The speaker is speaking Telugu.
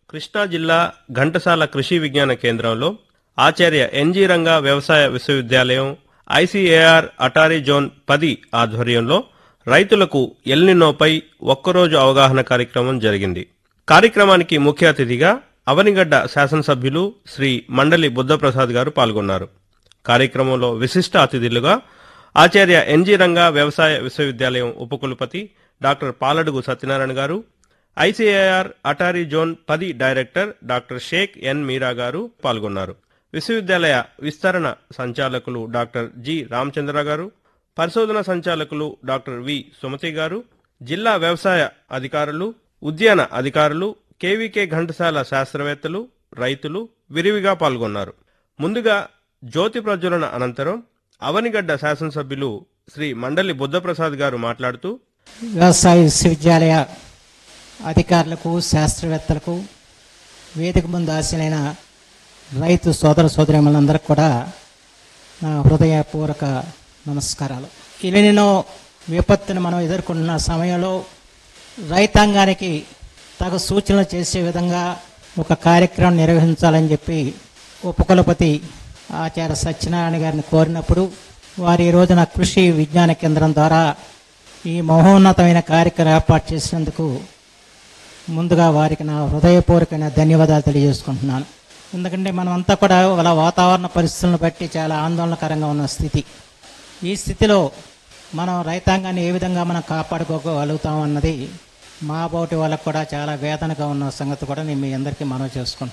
కృష్ణా జిల్లా ఘంటసాల కృషి విజ్ఞాన కేంద్రంలో ఆచార్య ఎన్జి రంగా వ్యవసాయ విశ్వవిద్యాలయం ఐసీఏఆర్ అటారీ జోన్ పది ఆధ్వర్యంలో రైతులకు ఎల్నినోపై ఒక్కరోజు అవగాహన కార్యక్రమం జరిగింది కార్యక్రమానికి ముఖ్య అతిథిగా అవనిగడ్డ శాసనసభ్యులు శ్రీ మండలి బుద్ధప్రసాద్ గారు పాల్గొన్నారు కార్యక్రమంలో విశిష్ట అతిథులుగా ఆచార్య ఎన్జి రంగా వ్యవసాయ విశ్వవిద్యాలయం ఉపకులపతి doctor Paladugu Satyanarayana garu ICAR ATARI zone పది director doctor Shaik N Meera garu పాల్గొన్నారు విశ్వవిద్యాలయ విస్తరణ సంచాలకులు డాక్టర్ జి రామచంద్ర గారు పరిశోధన సంచాలకులు డాక్టర్ వి సుమతి గారు జిల్లా వ్యవసాయ అధికారులు ఉద్యాన అధికారులు కేవీకే ఘంటసాల శాస్త్రవేత్తలు రైతులు విరివిగా పాల్గొన్నారు ముందుగా జ్యోతి ప్రజ్వలన అనంతరం అవనిగడ్డ శాసనసభ్యులు శ్రీ మండలి బుద్ధప్రసాద్ గారు మాట్లాడుతూ వ్యవసాయ విశ్వవిద్యాలయ అధికారులకు శాస్త్రవేత్తలకు వేదిక ముందు ఆశలైన రైతు సోదర సోదరిమలందరికీ కూడా నా హృదయపూర్వక నమస్కారాలు ఇలెనినో విపత్తును మనం ఎదుర్కొంటున్న సమయంలో రైతాంగానికి తగు సూచనలు చేసే విధంగా ఒక కార్యక్రమం నిర్వహించాలని చెప్పి ఉపకులపతి ఆచార్య సత్యనారాయణ గారిని కోరినప్పుడు వారు ఈ రోజున కృషి విజ్ఞాన కేంద్రం ద్వారా ఈ మహోన్నతమైన కార్యక్రమం ఏర్పాటు చేసినందుకు ముందుగా వారికి నా హృదయపూర్వకమైన ధన్యవాదాలు తెలియజేసుకుంటున్నాను ఎందుకంటే మనమంతా కూడా వాళ్ళ వాతావరణ పరిస్థితులను బట్టి చాలా ఆందోళనకరంగా ఉన్న స్థితి ఈ స్థితిలో మనం రైతాంగాన్ని ఏ విధంగా మనం కాపాడుకోగలుగుతాం అన్నది మా బోటి వాళ్ళకు కూడా చాలా వేదనగా ఉన్న సంగతి కూడా నేను మీ అందరికీ మనవి చేసుకుంటున్నాను